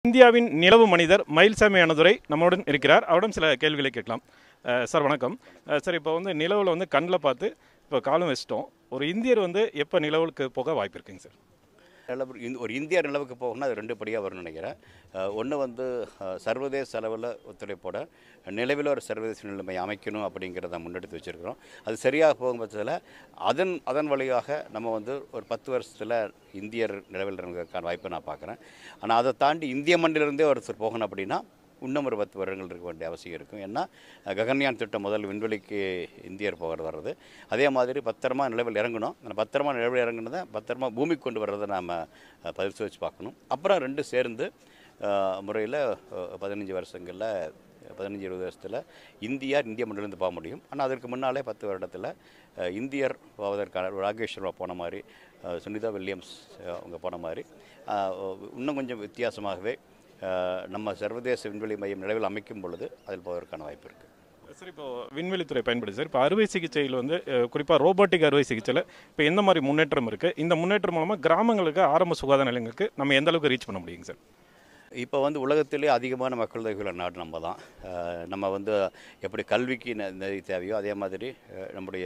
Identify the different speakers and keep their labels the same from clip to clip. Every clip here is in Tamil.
Speaker 1: இந்தியாவின் நிலவு மனிதர் மயில்சாமி அனதுரை நம்முடன் இருக்கிறார் அவரிடம் சில கேள்விகளை கேட்கலாம் அஹ் சார் வணக்கம் அஹ் சார் இப்போ வந்து நிலவில் வந்து கண்ணில் பார்த்து இப்போ காலம் வச்சிட்டோம் ஒரு இந்தியர் வந்து எப்போ நிலவுக்கு போக வாய்ப்பு இருக்குங்க சார்
Speaker 2: நிலவு இந்த- ஒரு இந்திய நிலவுக்கு போகணும்னா அது ரெண்டு படியாக வரும்னு நினைக்கிறேன் ஒன்று வந்து அஹ், சர்வதேச அளவில் ஒத்துழைப்போட நிலவில் ஒரு சர்வதேச நிலைமை அமைக்கணும் அப்படிங்கிறத முன்னெடுத்து வச்சுருக்கிறோம் அது சரியாக போகும் பட்சத்தில் அதன் அதன் வழியாக நம்ம வந்து ஒரு பத்து வருஷத்தில் இந்தியர் நிலவில் இறங்குவதற்கான வாய்ப்பை நான் பார்க்குறேன் ஆனால் அதை தாண்டி இந்திய மண்ணிலிருந்தே ஒருத்தர் போகணும் அப்படின்னா இன்னும் ஒரு பத்து வருடங்கள் இருக்க வேண்டிய அவசியம் இருக்கும் ஏன்னா அஹ், ககன்யான் திட்டம் முதல் விண்வெளிக்கு இந்தியர் போகிறது வர்றது அதே மாதிரி பத்திரமா நிலவில் இறங்கணும் அந்த பத்திரமா நிலவில் இறங்குனதை பத்திரமா பூமிக்கு கொண்டு வர்றதை நாம் பரிசோதிச்சு பார்க்கணும் அப்புறம் ரெண்டு சேர்ந்து முறையில் பதினஞ்சு வருஷங்களில் பதினஞ்சு இருபது வருஷத்தில் இந்தியா இந்திய மண்ணிலிருந்து போக முடியும் ஆனால் அதற்கு முன்னாலே பத்து வருடத்தில் அஹ், இந்தியர் போவதற்கான ராகேஷ் சர்மா போன மாதிரி அஹ், சுனிதா வில்லியம்ஸ் அஹ், அவங்க போன மாதிரி அஹ், இன்னும் கொஞ்சம் வித்தியாசமாகவே அஹ், நம்ம சர்வதேச விண்வெளி மையம் நிலவில் அமைக்கும் பொழுது அதில் போவதற்கான வாய்ப்பு இருக்குது
Speaker 1: சார் இப்போ விண்வெளித்துறை பயன்படுது சார் இப்போ அறுவை சிகிச்சையில் வந்து குறிப்பாக ரோபோட்டிக் அறுவை சிகிச்சையில் இப்போ எந்த மாதிரி முன்னேற்றம் இருக்குது இந்த முன்னேற்றம் மூலமாக கிராமங்களுக்கு ஆரம்ப சுகாதார நிலையங்களுக்கு நம்ம எந்த அளவுக்கு ரீச் பண்ண முடியுங்க சார்
Speaker 2: இப்போ வந்து உலகத்திலே அதிகமான மக்கள் தொகை உள்ள நாடு நம்ம தான் அஹ் நம்ம வந்து எப்படி கல்விக்கு ந- நிதி தேவையோ அதே மாதிரி அஹ் நம்முடைய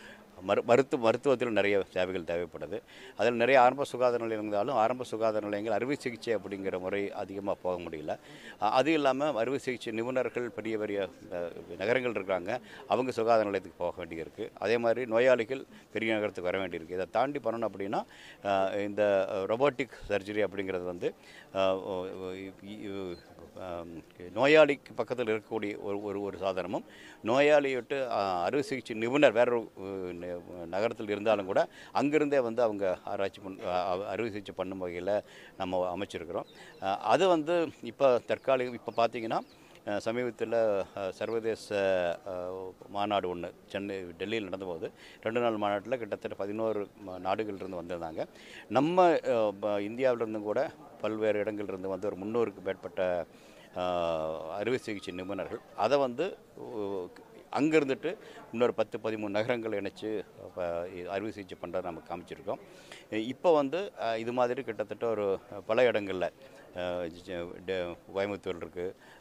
Speaker 2: மரு மருத்துவ மருத்துவத்தில் நிறைய சேவைகள் தேவைப்படுது அதில் நிறைய ஆரம்ப சுகாதார நிலையம் இருந்தாலும் ஆரம்ப சுகாதார நிலையங்கள் அறுவை சிகிச்சை அப்படிங்கிற முறை அதிகமாக போக முடியல அஹ் அது இல்லாமல் அறுவை சிகிச்சை நிபுணர்கள் பெரிய பெரிய அஹ், நகரங்கள் இருக்கிறாங்க அவங்க சுகாதார நிலையத்துக்கு போக வேண்டியிருக்கு அதே மாதிரி நோயாளிகள் பெரிய நகரத்துக்கு வர வேண்டியிருக்கு இதை தாண்டி பண்ணணும் அப்படின்னா அஹ், இந்த ரொபோட்டிக் சர்ஜரி அப்படிங்கிறது வந்து அஹ், ஒ- ஒ- இ- இ- ஆம், நோயாளிக்கு பக்கத்தில் இருக்கக்கூடிய ஒரு ஒரு ஒரு சாதனமும் நோயாளியை விட்டு அஹ், அறுவை சிகிச்சை நிபுணர் வேற ஒரு அஹ், ந- நகரத்தில் இருந்தாலும் கூட அங்கிருந்தே வந்து அவங்க ஆராய்ச்சி பண் அஹ், அறுவை சிகிச்சை பண்ணும் வகையில் நம்ம அமைச்சிருக்கிறோம் அஹ், அது வந்து இப்போ தற்காலிகம் இப்போ பார்த்தீங்கன்னா அஹ், சமீபத்தில் அஹ், சர்வதேச அஹ், மாநாடு ஒன்று சென்னை டெல்லியில் நடந்தபோது ரெண்டு நாள் மாநாட்டில் கிட்டத்தட்ட பதினோரு நாடுகள்லேருந்து வந்திருந்தாங்க நம்ம அஹ், ப- இந்தியாவிலிருந்தும் கூட பல்வேறு இடங்கள்லேருந்து வந்து ஒரு முந்நூறுக்கு மேற்பட்ட அஹ், அறுவை சிகிச்சை நிபுணர்கள் அதை வந்து அங்கே இருந்துட்டு இன்னொரு பத்து பதிமூணு நகரங்களை இணைச்சு இப்போ அறுவை சிகிச்சை பண்ணுறதை நம்ம காமிச்சிருக்கோம் இப்போ வந்து அஹ், இது மாதிரி கிட்டத்தட்ட ஒரு பல இடங்களில் கோயம்புத்தூர் இருக்குது